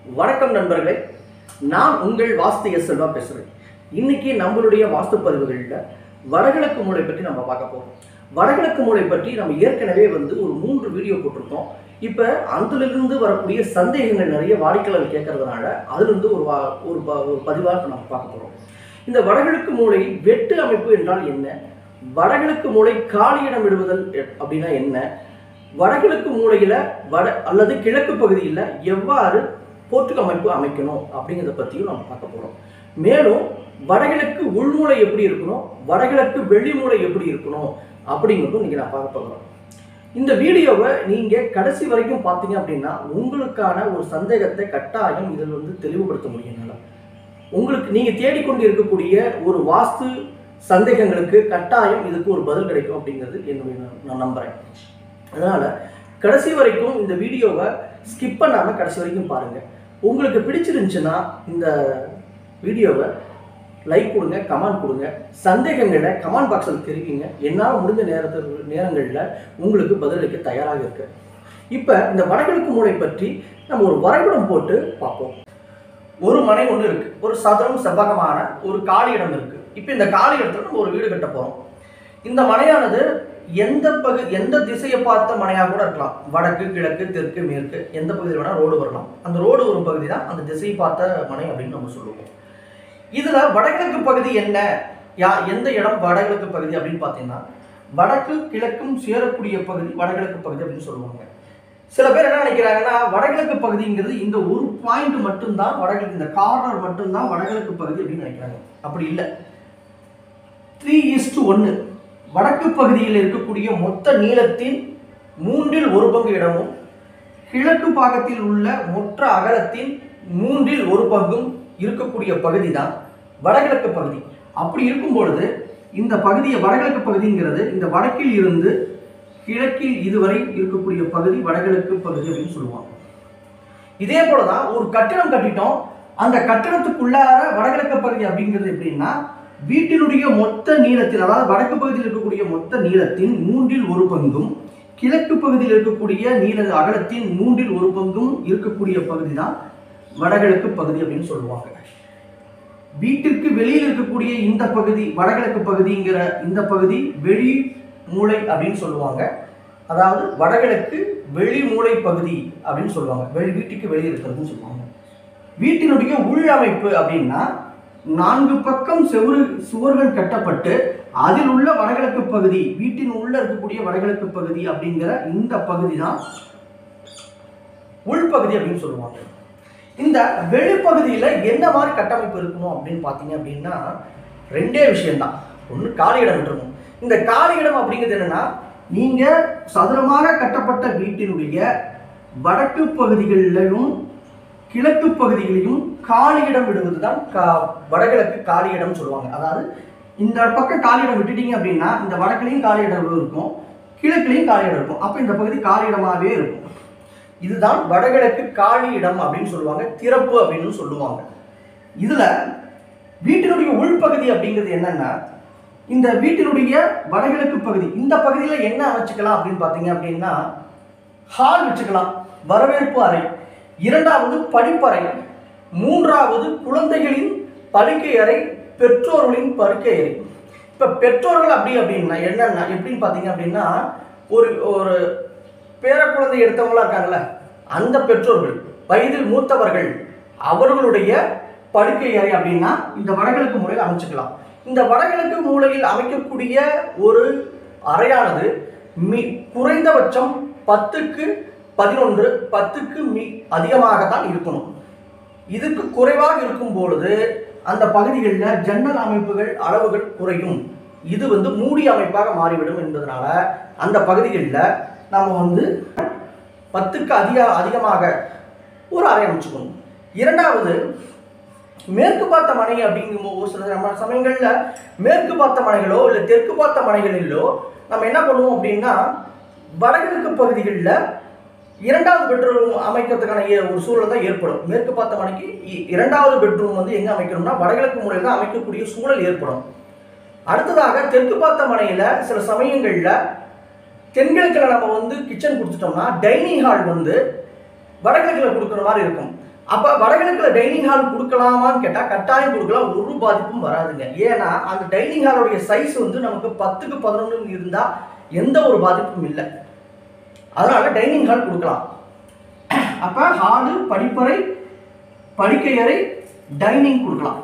வணக்கம் நண்பர்களே நான் உங்கள் வாஸ்து எஸ் செல்வா பேசுகிறேன் இன்னைக்கு நம்மளுடைய வாஸ்து பதிவுகளில் வடகிழக்கு மூளை பற்றி நம்ம பார்க்க போகிறோம் வடகிழக்கு மூளை பற்றி நம்ம ஏற்கனவே வந்து ஒரு மூன்று வீடியோ போட்டிருக்கோம் இப்போ அதிலிருந்து வரக்கூடிய சந்தேகங்கள் நிறைய வாடிக்கையாளர் கேட்கறதுனால அதிலிருந்து ஒரு வா ஒரு ப ஒரு பதிவாக இப்ப நம்ம பார்க்க போகிறோம் இந்த வடகிழக்கு மூளை வெட்டு அமைப்பு என்றால் என்ன வடகிழக்கு மூளை காலியிடம் விடுவதல் எ- அப்படின்னா என்ன வடகிழக்கு மூலையில் வட அல்லது கிழக்கு பகுதியில் எவ்வாறு போர்ட்டுக் அமைப்பு அமைக்கணும் அப்படிங்கிறத பற்றியும் நம்ம பார்க்க போகிறோம் மேலும் வடகிழக்கு உள்மூலை எப்படி இருக்கணும் வடகிழக்கு வெளிமூலை எப்படி இருக்கணும் அப்படிங்கிறதும் நீங்கள் நான் பார்க்க போகிறோம் இந்த வீடியோவை நீங்கள் கடைசி வரைக்கும் பார்த்தீங்க அப்படின்னா உங்களுக்கான ஒரு சந்தேகத்தை கட்டாயம் இதில் வந்து தெளிவுபடுத்த முடியும் என்னால் உங்களுக்கு நீங்கள் தேடிக்கொண்டு இருக்கக்கூடிய ஒரு வாஸ்து சந்தேகங்களுக்கு கட்டாயம் இதுக்கு ஒரு பதில் கிடைக்கும் அப்படிங்கிறது என்னுடைய நான் நான் நம்புகிறேன் அதனால் கடைசி வரைக்கும் இந்த வீடியோவை ஸ்கிப் பண்ணாமல் கடைசி வரைக்கும் பாருங்கள் உங்களுக்கு பிடிச்சிருந்துச்சுன்னா இந்த வீடியோவை லைக் கொடுங்க கமெண்ட் கொடுங்க சந்தேகங்களை கமெண்ட் பாக்ஸில் தெரிவிங்க என்னால் முடிஞ்ச நேரத்தில் நேரங்களில் உங்களுக்கு பதிலளிக்க தயாராக இருக்கு இப்போ இந்த வடகிழக்கு மூலை பற்றி நம்ம ஒரு வரைபடம் போட்டு பார்ப்போம் ஒரு மனை ஒன்று இருக்கு ஒரு சதுரம் செவ்வகமான ஒரு காலி இடம் இருக்கு இப்போ இந்த காலி இடத்துல நம்ம ஒரு வீடு கட்ட போறோம் இந்த மனையானது எந்த பகு எந்த திசையை பார்த்த மனையாக கூட இருக்கலாம் வடக்கு கிழக்கு தெற்கு மேற்கு எந்த பகுதியில் வேணா ரோடு வரலாம் அந்த ரோடு வரும் பகுதி தான் அந்த திசையை பார்த்த மனை அப்படின்னு நம்ம சொல்லுவோம் இதுல வடகிழக்கு பகுதி என்ன யா எந்த இடம் வடகிழக்கு பகுதி அப்படின்னு பார்த்தீங்கன்னா வடக்கு கிழக்கும் சேரக்கூடிய பகுதி வடகிழக்கு பகுதி அப்படின்னு சொல்லுவாங்க சில பேர் என்ன நினைக்கிறாங்கன்னா வடகிழக்கு பகுதிங்கிறது இந்த ஒரு பாயிண்ட் மட்டும்தான் வடகிழக்கு இந்த கார்னர் மட்டும்தான் வடகிழக்கு பகுதி அப்படின்னு நினைக்கிறாங்க அப்படி இல்லை த்ரீ இஸ் டு ஒன்று வடக்கு பகுதியில் இருக்கக்கூடிய மொத்த நீளத்தின் மூன்றில் ஒரு பங்கு இடமும் கிழக்கு பாகத்தில் உள்ள மொத்த அகலத்தின் மூன்றில் ஒரு பங்கும் இருக்கக்கூடிய பகுதி தான் வடகிழக்கு பகுதி அப்படி இருக்கும் பொழுது இந்த பகுதியை வடகிழக்கு பகுதிங்கிறது இந்த வடக்கில் இருந்து கிழக்கில் இதுவரை இருக்கக்கூடிய பகுதி வடகிழக்கு பகுதி அப்படின்னு சொல்லுவாங்க இதே போல தான் ஒரு கட்டிடம் கட்டிட்டோம் அந்த கட்டிடத்துக்குள்ளார வடகிழக்கு பகுதி அப்படிங்கிறது எப்படின்னா வீட்டினுடைய மொத்த நீளத்தில் அதாவது வடக்கு பகுதியில் இருக்கக்கூடிய மொத்த நீளத்தின் மூன்றில் ஒரு பங்கும் கிழக்கு பகுதியில் இருக்கக்கூடிய நீள அகலத்தின் மூன்றில் ஒரு பங்கும் இருக்கக்கூடிய பகுதி தான் வடகிழக்கு பகுதி அப்படின்னு சொல்லுவாங்க வீட்டிற்கு வெளியில் இருக்கக்கூடிய இந்த பகுதி வடகிழக்கு பகுதிங்கிற இந்த பகுதி வெளி மூலை அப்படின்னு சொல்லுவாங்க அதாவது வடகிழக்கு வெளி மூலை பகுதி அப்படின்னு சொல்லுவாங்க வெளி வீட்டுக்கு வெளியே இருக்கிறதுன்னு சொல்லுவாங்க வீட்டினுடைய உள்ளமைப்பு அப்படின்னா நான்கு பக்கம் செவுறு சுவர்கள் கட்டப்பட்டு அதில் உள்ள வடகிழக்கு பகுதி வீட்டின் உள்ள இருக்கக்கூடிய வடகிழக்கு பகுதி அப்படிங்கிற இந்த பகுதி தான் உள்பகுதி அப்படின்னு சொல்லுவாங்க இந்த வெளிப்பகுதியில் என்ன மாதிரி கட்டமைப்பு இருக்கணும் அப்படின்னு பார்த்தீங்க அப்படின்னா ரெண்டே விஷயம்தான் ஒன்று காலி இடம் இருக்கணும் இந்த காலி இடம் அப்படிங்கிறது என்னன்னா நீங்கள் சதுரமாக கட்டப்பட்ட வீட்டினுடைய வடக்கு பகுதிகளிலும் கிழக்கு பகுதிகளிலும் காலி இடம் விடுவது தான் கா வடகிழக்கு காலி இடம் சொல்லுவாங்க அதாவது இந்த பக்கம் காலி இடம் விட்டுட்டீங்க அப்படின்னா இந்த வடக்குலையும் காலி இடம் இருக்கும் கிழக்குலையும் காலி இடம் இருக்கும் அப்போ இந்த பகுதி காலி இடமாவே இருக்கும் இதுதான் வடகிழக்கு காலி இடம் அப்படின்னு சொல்லுவாங்க திறப்பு அப்படின்னு சொல்லுவாங்க இதுல வீட்டினுடைய உள்பகுதி அப்படிங்கிறது என்னன்னா இந்த வீட்டினுடைய வடகிழக்கு பகுதி இந்த பகுதியில என்ன அமைச்சுக்கலாம் அப்படின்னு பார்த்தீங்க அப்படின்னா ஹால் வச்சுக்கலாம் வரவேற்பு அறை இரண்டாவது படிப்பறை மூன்றாவது குழந்தைகளின் படுக்கை அறை பெற்றோர்களின் படுக்கை அறை இப்போ பெற்றோர்கள் அப்படி அப்படின்னா என்னன்னா எப்படின்னு பார்த்தீங்க அப்படின்னா ஒரு ஒரு பேர குழந்தை எடுத்தவங்களா இருக்காங்கல்ல அந்த பெற்றோர்கள் வயதில் மூத்தவர்கள் அவர்களுடைய படுக்கை அறை அப்படின்னா இந்த வடகிழக்கு மூலையில் அமைச்சுக்கலாம் இந்த வடகிழக்கு மூலையில் அமைக்கக்கூடிய ஒரு அறையானது மி குறைந்தபட்சம் பத்துக்கு பதினொன்று பத்துக்கு மி அதிகமாகத்தான் இருக்கணும் இதுக்கு குறைவாக இருக்கும் பொழுது அந்த பகுதிகளில் ஜன்னல் அமைப்புகள் அளவுகள் குறையும் இது வந்து மூடி அமைப்பாக மாறிவிடும் என்பதனால அந்த பகுதிகளில் நம்ம வந்து பத்துக்கு அதிக அதிகமாக ஒரு அறை அமைச்சுக்கணும் இரண்டாவது மேற்கு பார்த்த மனை அப்படிங்கும் ஒரு சில நம்ம சமயங்களில் மேற்கு பார்த்த மனைகளோ இல்லை தெற்கு பார்த்த மனைகளிலோ நம்ம என்ன பண்ணுவோம் அப்படின்னா வடகிழக்கு பகுதிகளில் இரண்டாவது பெட்ரூம் அமைக்கிறதுக்கான ஏ- ஒரு சூழல் தான் ஏற்படும் மேற்கு பார்த்த மனைக்கு இ- இரண்டாவது பெட்ரூம் வந்து எங்கே அமைக்கணும்னா வடகிழக்கு முறையில் தான் அமைக்கக்கூடிய சூழல் ஏற்படும் அடுத்ததாக தெற்கு பார்த்த மனையில் சில சமயங்களில் தென்கிழக்கில் நம்ம வந்து கிச்சன் கொடுத்துட்டோம்னா டைனிங் ஹால் வந்து வடகிழக்கில் கொடுக்குற மாதிரி இருக்கும் அப்ப வடகிழக்குல டைனிங் ஹால் கொடுக்கலாமான்னு கேட்டா கட்டாயம் கொடுக்கலாம் ஒரு பாதிப்பும் வராதுங்க ஏன்னா அந்த டைனிங் ஹாலோடைய சைஸ் வந்து நமக்கு பத்துக்கு பதினொன்னு இருந்தா எந்த ஒரு பாதிப்பும் இல்லை அதனால டைனிங் ஹால் கொடுக்கலாம் அப்ப ஹாலு படிப்பறை படுக்கை அறை டைனிங் கொடுக்கலாம்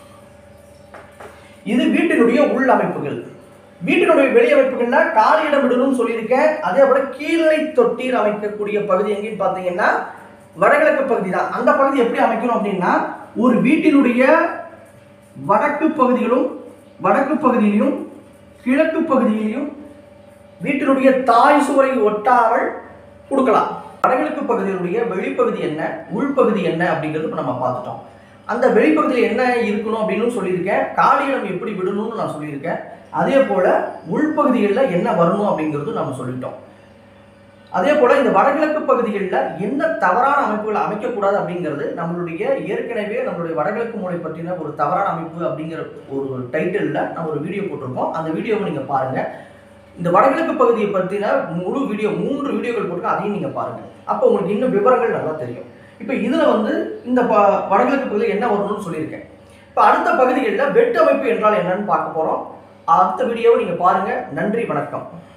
இது வீட்டினுடைய உள் அமைப்புகள் வீட்டினுடைய வெளி அமைப்புகள்ல காலி இடம் விடணும்னு சொல்லியிருக்கேன் அதே போல கீழே தொட்டியில் அமைக்கக்கூடிய பகுதி எங்கேன்னு பார்த்தீங்கன்னா வடகிழக்கு பகுதி தான் அந்த பகுதி எப்படி அமைக்கணும் அப்படின்னா ஒரு வீட்டினுடைய வடக்கு பகுதிகளும் வடக்கு பகுதியிலும் கிழக்கு பகுதியிலும் வீட்டினுடைய தாய் சுவரை ஒட்டாமல் கொடுக்கலாம் வடகிழக்கு பகுதியினுடைய வெளிப்பகுதி என்ன உள்பகுதி என்ன அப்படிங்கிறது இப்ப நம்ம பார்த்துட்டோம் அந்த வெளிப்பகுதியில் என்ன இருக்கணும் அப்படின்னு சொல்லியிருக்கேன் காலி இடம் எப்படி விடணும்னு நான் சொல்லியிருக்கேன் அதே போல உள்பகுதிகளில் என்ன வரணும் அப்படிங்கிறது நம்ம சொல்லிட்டோம் அதே போல இந்த வடகிழக்கு பகுதிகளில் என்ன தவறான அமைப்புகள் அமைக்கக்கூடாது அப்படிங்கிறது நம்மளுடைய ஏற்கனவே நம்மளுடைய வடகிழக்கு மூலை பற்றின ஒரு தவறான அமைப்பு அப்படிங்கிற ஒரு டைட்டிலில் நம்ம ஒரு வீடியோ போட்டிருக்கோம் அந்த வீடியோவை நீங்கள் பாருங்க இந்த வடகிழக்கு பகுதியை பற்றின முழு வீடியோ மூன்று வீடியோக்கள் போட்டிருக்கோம் அதையும் நீங்கள் பாருங்க அப்போ உங்களுக்கு இன்னும் விவரங்கள் நல்லா தெரியும் இப்போ இதில் வந்து இந்த ப வடகிழக்கு பகுதியில் என்ன வரணும்னு சொல்லியிருக்கேன் இப்போ அடுத்த பகுதிகளில் வெட்டு அமைப்பு என்றால் என்னன்னு பார்க்க போகிறோம் அடுத்த வீடியோவை நீங்கள் பாருங்கள் நன்றி வணக்கம்